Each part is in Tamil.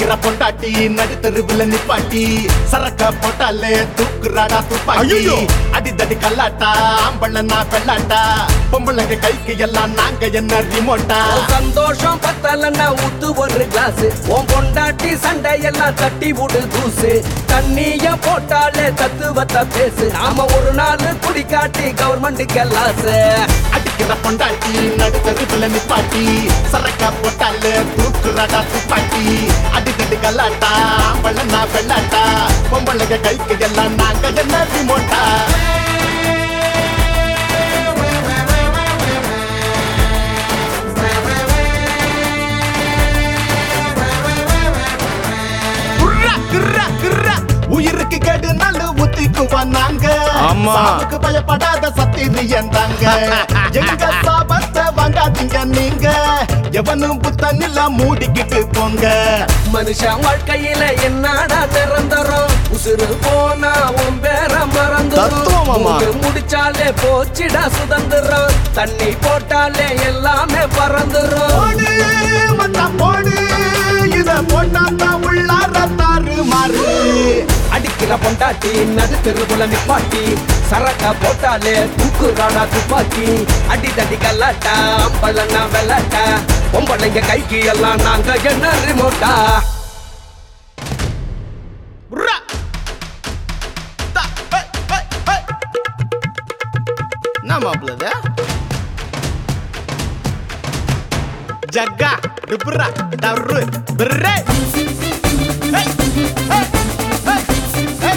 அடிக்கிற பொண்டாட்டி நடுத்தருவுல நிப்பாட்டி சரக்க போட்டாலே தூக்குறாடா துப்பாக்கி ஐயையோ! அடிதடி கல்லாட்டா ஆம்பள நான் வெள்ளாட்டா பொம்பளைங்க கைக்கு எல்லாம் நாங்க என்ன ரிமோட்டா உன் சந்தோஷம் பத்தலன்னா ஊத்து ஒரு கிளாஸ் உன் பொண்டாட்டி சண்டை எல்லாம் தட்டி விடு தூசு தண்ணிய போட்டாலே தத்துவத்தை பேசு நாம ஒரு நாள் குடிக்காட்டி கவர்மெண்ட்டுக்கு லாஸ் அடிக்கிற பொண்டாட்டி நடுத்தருவுல நிப்பாட்டி சரக்க போட்டாலே தூக்குறாடா துப்பாக்கி அடிதடி கல்லாட்டா ஆம்பள நான் வெள்ளாட்டா பொம்பளைங்க கைக்கு எல்லாம் நாங்க என்ன ரிமோட்டா குர்ரா, குர்ரா, குர்ரா. உயிருக்கு கேடு நல்ல ஊத்திக்குவோம் நாங்க ஆமா. சாவுக்கு பயப்படாத சத்திரியன் தாங்க எங்க சாபத்தை வாங்காதீங்க நீங்க எவனும் புத்தனில மூடிக்கிட்டு போங்க மனுஷன் வாழ்க்கையில என்னடா நிரந்தரம் உசுறு போனா உன் பேர மறந்துரும் தத்துவம் மாமா. மூடு முடிச்சாலே போச்சுடா சுதந்திரம் தண்ணி போட்டாலே எல்லாமே பறந்துரும் போடு மச்சான் போடு இத போட்டா தான் உள்ளார தாறு மாறு அடிக்கிற பொண்டாட்டி நடு தெருவுல நிப்பாட்டி சரக்கா போட்டாலே தூக்குறாடா துப்பாக்கி அடி தடி கல்லாட்டா அம்பளன்னா வெள்ளாட்டா பொம்பளைங்க கைக்கு எல்லாம் நாங்க என்ன ரிமோட்டா உர்ரா. தா, ஹே, ஹே, ஹே. என்ன மாப்பிள்ள இது? ஜக்கா டுப்ரா டர்ரு பிரே ஹே, ஹே, ஹே, ஹே.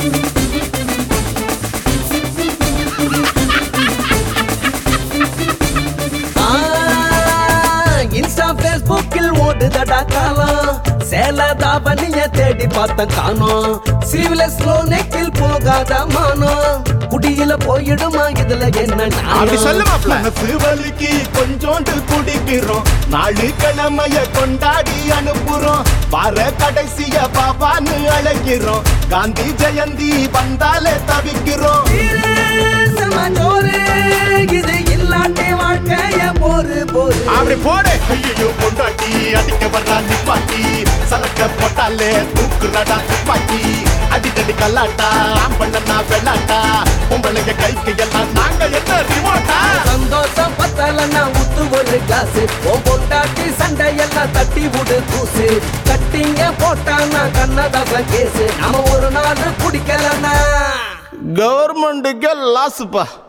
ஆ, இன்ஸ்டா பேஸ்புக்கில் ஓடுதடா காலம் சேல தாவணிய தேடி பார்த்த காணோம் சீவிலஸ் நெக்கில் போகாத மானம் குடியில போயிடுமா இதுல என்ன அப்படி ஞானம்? சொல்லு மாப்பிள்ள மனசு வலிக்கு கொஞ்சோண்டு குடிக்கிறோம் நாலு கிழமைய கொண்டாடி அனுப்புறோம் வார கடைசிய பாபான்னு அழைக்கிறோம் காந்தி ஜெயந்தி வந்தாலே தவிக்கிறோம் சமாச்சோறு, இது இல்லாட்டி வாழ்க்கைய போரு போரு அப்படி போடு ஐயோ பொண்டாட்டி அடிக்க வர்றா நிப்பாட்டி சரக்க போட்டாலே தூக்குறடா துப்பாக்கி அடிக்கடி கல்லாட்டா ஆம்பண்ணா வெள்ளாட்டா பொம்பளைங்க கைக்கு எல்லாம் நாங்க என்ன ரிமோட்டா சந்தோஷம் பத்தலன்னா ஊத்து ஒரு கிளாஸ் உன் பொண்டாட்டி சண்டை எல்லாம் தட்டி விடு தூசு கட்டிங்க போட்டானா கண்ணதாசன் கேசு நாம ஒரு நாள் குடிக்கலன்னா கவர்மெண்ட்டுக்கே லாஸுப்பா